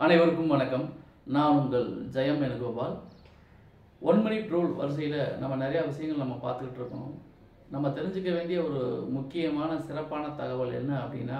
அனைவருக்கும் வணக்கம் நான் உங்கள் Jayam Venugopal one minute rule வரிசையில் நம்ம நிறையா விஷயங்கள் நம்ம பார்த்துக்கிட்டு இருக்கோம் நம்ம தெரிஞ்சுக்க வேண்டிய ஒரு முக்கியமான சிறப்பான தகவல் என்ன அப்படின்னா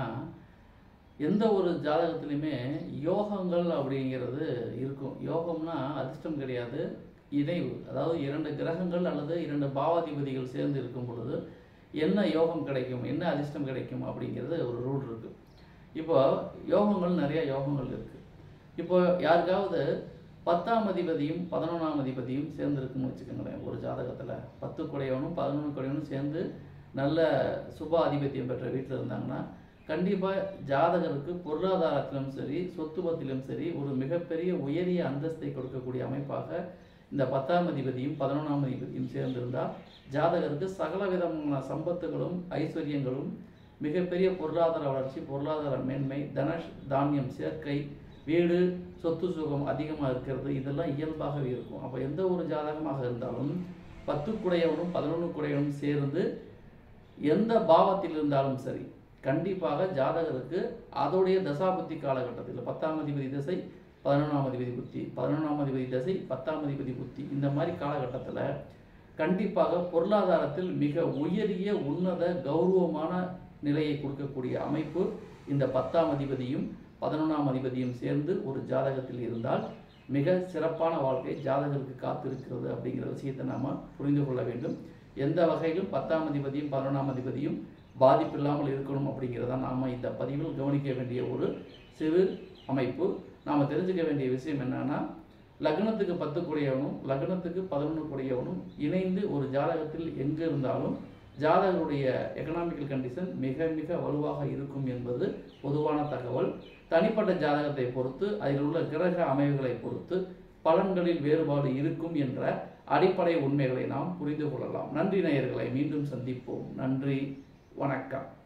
எந்த ஒரு ஜாதகத்துலையுமே யோகங்கள் அப்படிங்கிறது இருக்கும் யோகம்னா அதிர்ஷ்டம் கிடையாது இணைவு அதாவது இரண்டு கிரகங்கள் அல்லது இரண்டு பாவாதிபதிகள் சேர்ந்து இருக்கும் பொழுது என்ன யோகம் கிடைக்கும் என்ன அதிர்ஷ்டம் கிடைக்கும் அப்படிங்கிறது ஒரு ரூல் இருக்குது இப்போ யோகங்கள் நிறைய யோகங்கள் இருக்குது இப்போ யாருக்காவது பத்தாம் அதிபதியும் பதினொன்றாம் அதிபதியும் சேர்ந்துருக்குன்னு வச்சுக்கோங்களேன் ஒரு ஜாதகத்தில் பத்து குடையவனும் பதினொன்று குடையவனும் சேர்ந்து நல்ல சுப ஆதிபத்தியம் பெற்ற வீட்டில் இருந்தாங்கன்னா கண்டிப்பாக ஜாதகருக்கு பொருளாதாரத்திலும் சரி சொத்துவத்திலும் சரி ஒரு மிகப்பெரிய உயரிய அந்தஸ்தை கொடுக்கக்கூடிய அமைப்பாக இந்த பத்தாம் அதிபதியும் பதினொன்றாம் அதிபதியும் சேர்ந்திருந்தால் ஜாதகருக்கு சகல விதமான சம்பத்துகளும் ஐஸ்வர்யங்களும் மிகப்பெரிய பொருளாதார வளர்ச்சி பொருளாதார மேன்மை தனஷ் தானியம் சேர்க்கை வீடு சொத்து சுகம் அதிகமாக இருக்கிறது இதெல்லாம் இயல்பாகவே இருக்கும் அப்போ எந்த ஒரு ஜாதகமாக இருந்தாலும் பத்து குடையவனும் பதினொன்று குடையவனும் சேர்ந்து எந்த பாவத்தில் இருந்தாலும் சரி கண்டிப்பாக ஜாதகருக்கு அதோடைய தசாபுத்தி காலகட்டத்தில் பத்தாம் அதிபதி திசை பதினொன்றாம் அதிபதி புத்தி பதினொன்றாம் அதிபதி திசை பத்தாம் அதிபதி புத்தி இந்த மாதிரி காலகட்டத்தில் கண்டிப்பாக பொருளாதாரத்தில் மிக உயரிய உன்னத கௌரவமான நிலையை கொடுக்கக்கூடிய அமைப்பு இந்த பத்தாம் அதிபதியும் பதினொன்றாம் அதிபதியும் சேர்ந்து ஒரு ஜாதகத்தில் இருந்தால் மிக சிறப்பான வாழ்க்கை ஜாதகருக்கு காத்திருக்கிறது அப்படிங்கிற விஷயத்தை நாம் புரிந்து கொள்ள வேண்டும் எந்த வகையிலும் பத்தாம் அதிபதியும் பதினொன்றாம் அதிபதியும் பாதிப்பில்லாமல் இருக்கணும் அப்படிங்கிறத நாம் இந்த பதிவில் கவனிக்க வேண்டிய ஒரு சிறு அமைப்பு நாம் தெரிஞ்சுக்க வேண்டிய விஷயம் என்னன்னா லக்னத்துக்கு பத்து குடையவனும் லக்னத்துக்கு பதினொன்று குடையவனும் இணைந்து ஒரு ஜாதகத்தில் எங்கே இருந்தாலும் ஜாதகருடைய எக்கனாமிக்கல் கண்டிஷன் மிக மிக வலுவாக இருக்கும் என்பது பொதுவான தகவல் தனிப்பட்ட ஜாதகத்தை பொறுத்து அதில் உள்ள கிரக அமைவுகளை பொறுத்து பலன்களில் வேறுபாடு இருக்கும் என்ற அடிப்படை உண்மைகளை நாம் புரிந்து கொள்ளலாம் நன்றி நேயர்களை மீண்டும் சந்திப்போம் நன்றி வணக்கம்